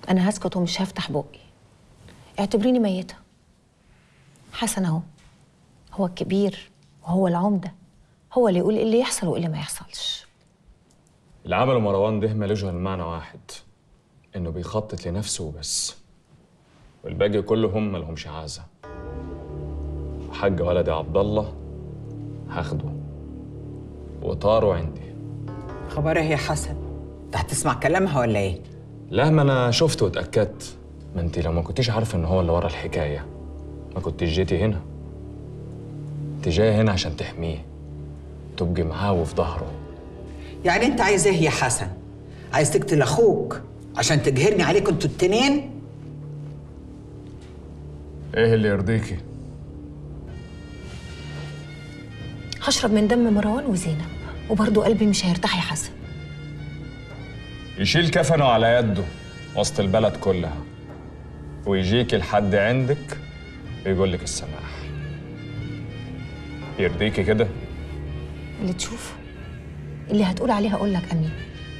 انا هسكت ومش هفتح بقي اعتبريني ميته حسن اهو هو الكبير وهو العمده هو اللي يقول ايه اللي يحصل وايه اللي ما يحصلش اللي عمله مروان ده ملوش غير معنى واحد انه بيخطط لنفسه وبس والباقي كله هم ملهمش عازه وحاج ولدي عبد الله هاخده وطاره عندي خبر ايه يا حسن انت هتسمع كلامها ولا ايه لا ما انا شفت واتاكدت ما انت لو ما كنتيش عارفه ان هو اللي ورا الحكايه ما كنتش جيتي هنا انت جايه هنا عشان تحميه تبقي معاه وفي ظهره يعني انت عايز ايه يا حسن عايز تقتل اخوك عشان تجهرني عليكم انتوا التنين ايه اللي يرضيكي هشرب من دم مروان وزينب وبرضه قلبي مش هيرتاح يا حسن يشيل كفنه على يده وسط البلد كلها ويجيك لحد عندك ويقول لك السماح يرضيكي كده اللي تشوفه اللي هتقول عليها اقول لك امين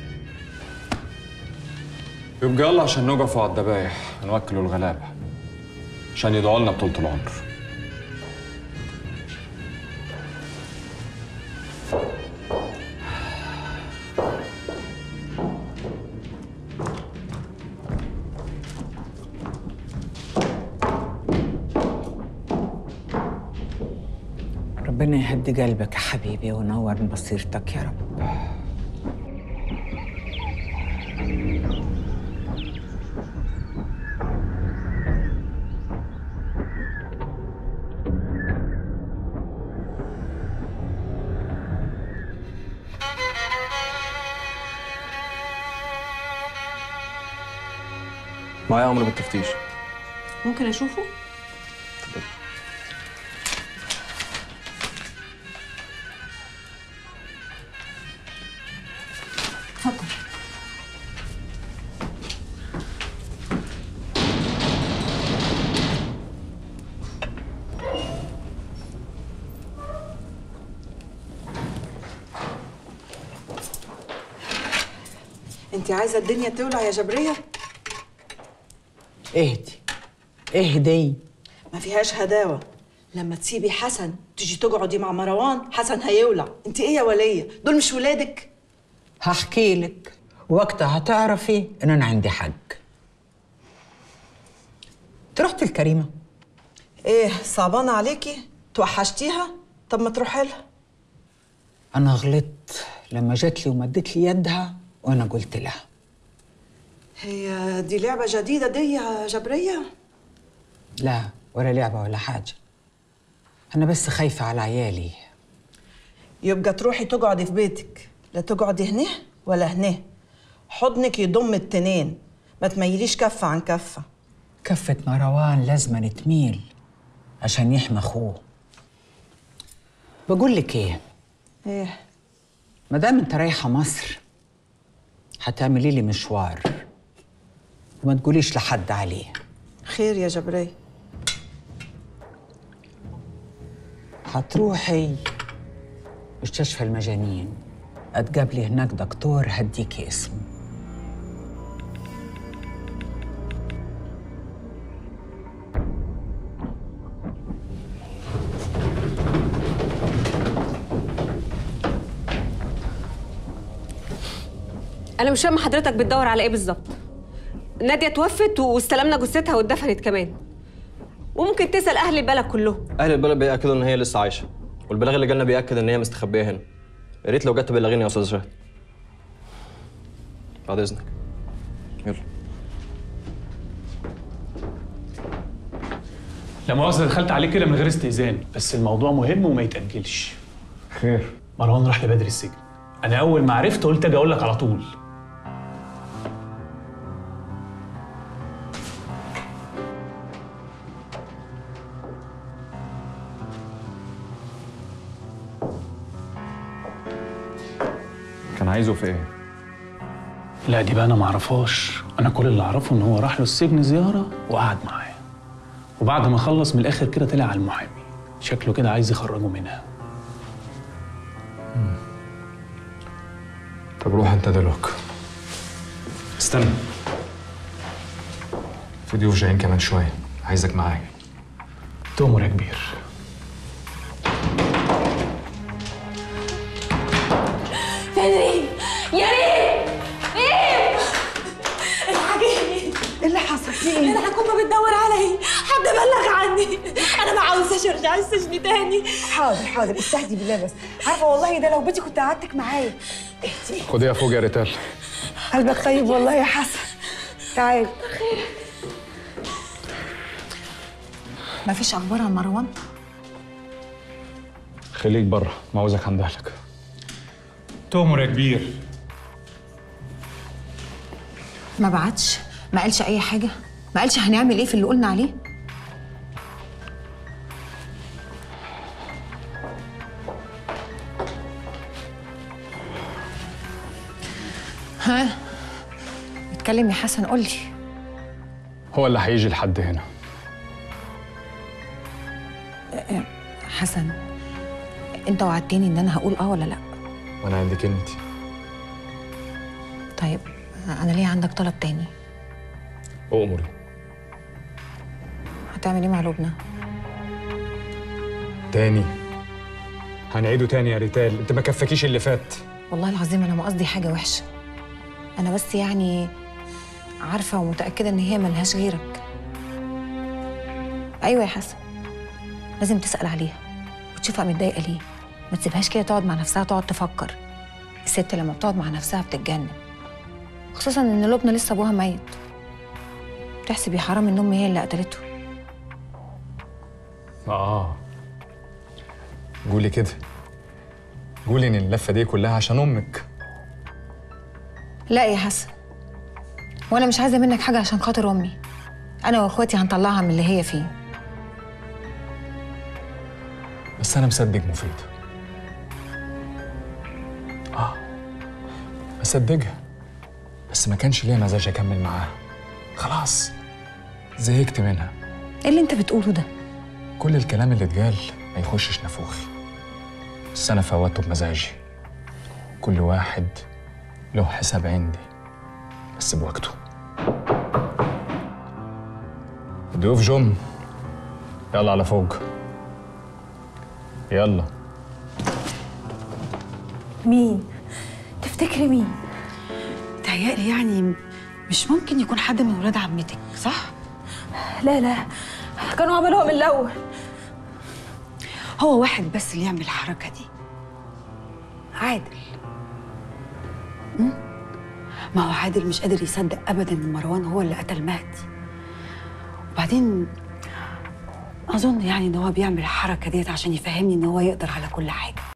يبقى يلا عشان نقفوا على الذبايح ونوكلوا الغلابة عشان يدعوا لنا بطولة العمر ربنا يهدي قلبك يا حبيبي وينور بصيرتك يا رب معايا امر بالتفتيش ممكن اشوفه اتفضل انت عايزه الدنيا تولع يا جبريه اهدي اهدي ما فيهاش هداوه لما تسيبي حسن تيجي تقعدي مع مروان حسن هيولع انت ايه يا وليه دول مش ولادك هحكي لك وقتها هتعرفي ان انا عندي حق انت رحت الكريمه ايه صعبانه عليكي توحشتيها طب ما تروحي لها انا غلطت لما جت لي ومدت لي يدها وانا قلت لها هي دي لعبه جديده دي يا جبريه لا ولا لعبه ولا حاجه انا بس خايفه على عيالي يبقى تروحي تقعدي في بيتك لا تقعدي هنا ولا هنا حضنك يضم التنين ما تميليش كفه عن كفه كفة مروان لازم تميل عشان يحمي اخوه بقول لك ايه ايه ما دام انت رايحه مصر هتعملي لي مشوار وما تقوليش لحد عليه خير يا جبريه هتروحي مستشفى المجانين هتقابلي هناك دكتور هديكي اسمه انا مش فاهمه حضرتك بتدور على ايه بالظبط ناديه توفت واستلمنا جثتها واتدفنت كمان وممكن تسال اهل البلد كلهم اهل البلد بياكدوا ان هي لسه عايشه والبلاغ اللي جالنا بياكد ان هي مستخبيه هنا يا ريت لو جت تبلغيني يا استاذ شهد بعد اذنك يلا لا مؤاخذة دخلت عليك كده من غير استئذان بس الموضوع مهم وما يتأجلش خير مروان راح لبدر السجن أنا أول ما عرفت قلت أجي أقول لك على طول كان عايزه في ايه؟ لا دي بقى أنا ما أعرفهاش أنا كل اللي أعرفه إن هو راح له السجن زيارة وقعد معاه وبعد ما خلص من الآخر كده طلع على المحامي شكله كده عايز يخرجه منها طب روح انت دلوقتي استنى في ضيوف جايين كمان شويه عايزك معايا تؤمر يا كبير فين ريم؟ يا ريم! ريم! الحاجيني ايه اللي حصل في ايه الحكومة بتدور علي حد بلغ عني أنا ما عاوزاش أرجع السجن تاني حاضر حاضر استهدي بالله بس عارفه والله ده لو بيتي كنت قعدتك معايا اهدي خديها فوق يا ريتال قلبك طيب والله يا حسن تعال مفيش اخبار عن مروان خليك بره ما عاوزك عند اهلك تؤمر يا كبير ما بعتش ما قالش اي حاجه ما قالش هنعمل ايه في اللي قلنا عليه ها اتكلم يا حسن قول لي هو اللي هيجي لحد هنا حسن انت وعدتني ان انا هقول اه ولا لا وانا عندي كلمتي طيب انا ليه عندك طلب تاني اؤمري هتعمل ايه مع لبنى تاني هنعيده تاني يا ريتال انت ما كفاكيش اللي فات والله العظيم انا ما قصدي حاجه وحشه انا بس يعني عارفه ومتاكده ان هي ملهاش غيرك ايوه يا حسن لازم تسال عليها وتشوفها متضايقه ليه ما تسيبهاش كده تقعد مع نفسها تقعد تفكر الست لما بتقعد مع نفسها بتتجنن خصوصا ان لبنى لسه ابوها ميت تحسب يا حرام ان امي هي اللي قتلته اه قولي كده قولي ان اللفه دي كلها عشان امك لا يا حسن وانا مش عايزه منك حاجه عشان خاطر امي انا واخواتي هنطلعها من اللي هي فيه بس انا مصدق مفيد اه مصدقها بس ما كانش ليا مزاج اكمل معاها خلاص زهقت منها ايه اللي انت بتقوله ده كل الكلام اللي اتقال ما يخشش نافوخي بس انا فوتته بمزاجي كل واحد له حساب عندي بس بوقته الضيوف جم يلا على فوق يلا مين تفتكري مين تهيألي يعني مش ممكن يكون حد من ولاد عمتك صح لا لا كانوا عملوها من الأول هو واحد بس اللي يعمل الحركه دي عادل م? ما هو عادل مش قادر يصدق ابدا ان مروان هو اللي قتل مهدي وبعدين اظن يعني ان هو بيعمل الحركه ديت عشان يفهمني ان هو يقدر على كل حاجه